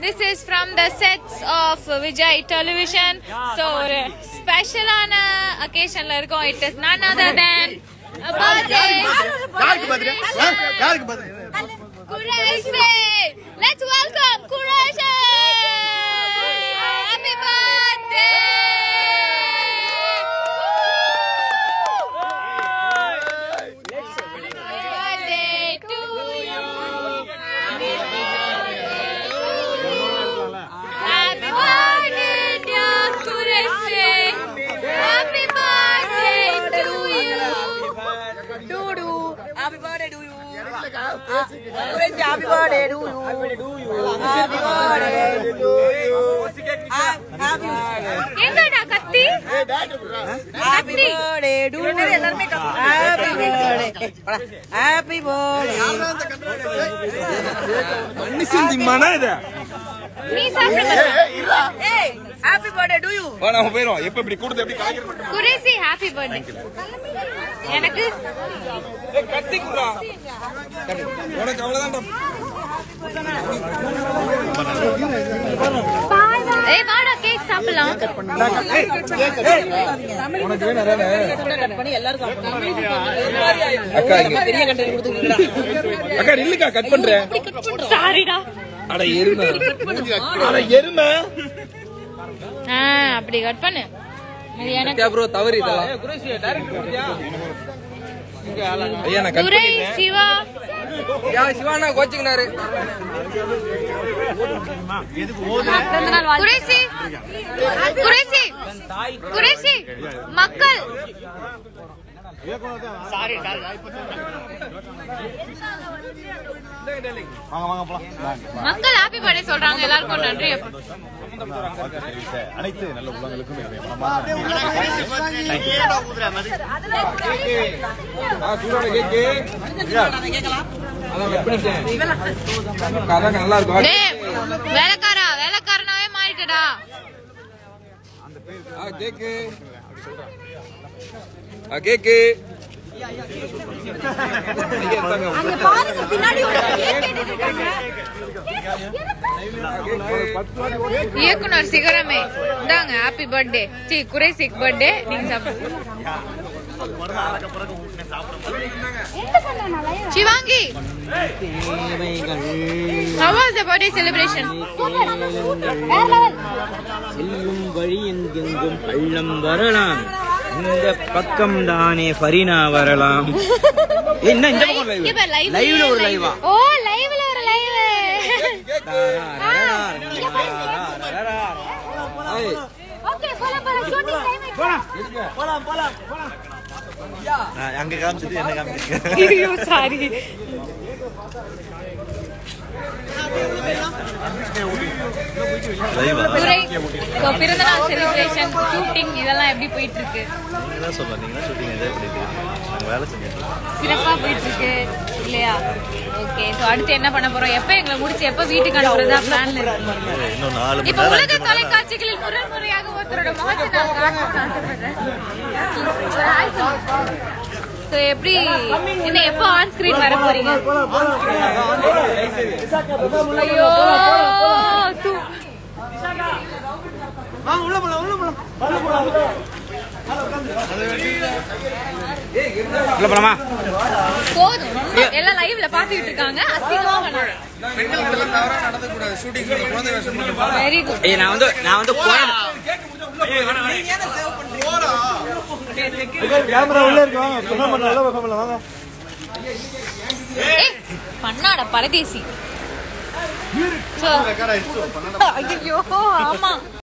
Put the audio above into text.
This is from the sets of Vijay Television. So ஒரு ஸ்பெஷலான அக்கேஷன்ல இருக்கோம். It is none other than a birthday. யாருக்கு பதில் யாருக்கு பதில் Kureshi. Let's welcome Kureshi. Happy birthday. Birthday to you. Happy birthday, dear Kureshi. Happy birthday to you. Dudu, happy birthday to you. Crazy, happy birthday to you. Happy birthday to you. Happy birthday. எங்கடா கத்தி Happy birthday to you. Happy birthday. Happy birthday. மனுஷன் இது நீ சாப்பிடு மச்சான். Hey, happy birthday to you. வா நம்ம போயிரும் எப்ப இப்படி கொடுத்து எப்படி கலைக்கிறது குரேசி ஹாப்பி பர்த்டே எனக்கு கத்தி குடுறா உனக்கு அவ்வளவுதான் ஏய் வாடா கேக் சாப்பிடலாம் உனக்கு வேணும் அதானே கட் பண்ணி எல்லாரும் சாப்பிடணும். அக்கா இங்க பெரிய கண்டென்ட் கொடுத்துருக்கீங்களா அக்கா நில்லுக்கா கட் பண்றேன் சாரிடா அட எருமை அட எருமை ஆ அப்படி கட் பண்ணு இது எனக்கு ப்ரோ தவறு இதெல்லாம் ஐயா நான் கட் துரை பண்ணிட்டேன் சிவா யா சிவானா கோச்சுக்கினாரு குரேசி குரேசி குரேசி மக்கள் வாங்க வாங்க போலாம் மக்கள் ஹாப்பி பர்த்டே சொல்றாங்க எல்லாருக்கும் நன்றி அனைத்து நல்ல உள்ளங்களுக்கும் என்னுடைய மனமார்ந்த ஆ சூடான கேக்கு அதான் கட் பண்ணிட்டேன் அதான் நல்லா இருக்கும் டேய் வேலைக்காரா வேலைக்காரனாவே மாறிட்டடா ஆ கேக்கு ஆ கேக்கு இயக்குனர் சிகரமே இந்தாங்க ஹாப்பி பர்த்டே சி குரேசிக் பர்த்டே நீங்க சாப்பிடுங்க Shivangi how was the birthday celebration செல்லும் வழி எங்கெங்கும் பள்ளம் வரலாம் இந்த பக்கம் தானே ஃபரினா வரலாம் ஏய், என்ன இந்த பக்கம் இங்க லைவ் பாரு, live லைவ்ல ஒரு live. லைவா ஓ லைவ்ல ஒரு லைவ் ஓகே போலாம் போலாம் ஷூட்டிங் டைம் அங்க காமிச்சது என்ன காமிச்சிருக்கேன் ஐயோ சாரி துரை so பிறந்தநாள் செலிப்ரேஷன் ஷூட்டிங் இதெல்லாம் எப்படி போயிட்டு இருக்கு நீங்க தான் சொல்லலாம் நீங்க தான் ஷூட்டிங் என்ஜாய் பண்ணிட்டு இருக்கீங்க நாங்க வேலை செஞ்சுட்டு இருக்கோம் சிறப்பா போயிட்டு இருக்கு இல்லையா ஓகே சோ அடுத்து என்ன பண்ண போறோம் எப்ப எங்களை முடிச்சு எப்ப வீட்டுக்கு அனுப்புறதா பிளான்ல இருக்கு இன்னும் நாலு மணி இப்ப நேரம் உலக அஞ்சு மணி நேரம் தொலைக்காட்சிகளில் முதல் முறையாக ஒருத்தரோட முகத்தை நான் காட்டணும்னு ஆசைப்படுறேன் ஒரு hi சொல்லு. So, எப்படி என்ன எப்போ ஆன் ஸ்கிரீன் வர போறீங்க ஐயோ தூ- உள்ள போலாமா போதும் எல்லாம் லைவ்ல பாத்துக்கிட்டு இருக்காங்க அசிங்கமா பண்ணாங்க வெரி குட் ஏய் நான் வந்து நான் வந்து போன கேமரா உள்ள இருக்கு வாங்க சொல்ல மாட்டேன் சொல்ல வாங்க ஏய் பண்ணாட பரதேசி So- ஐயோ ஆமா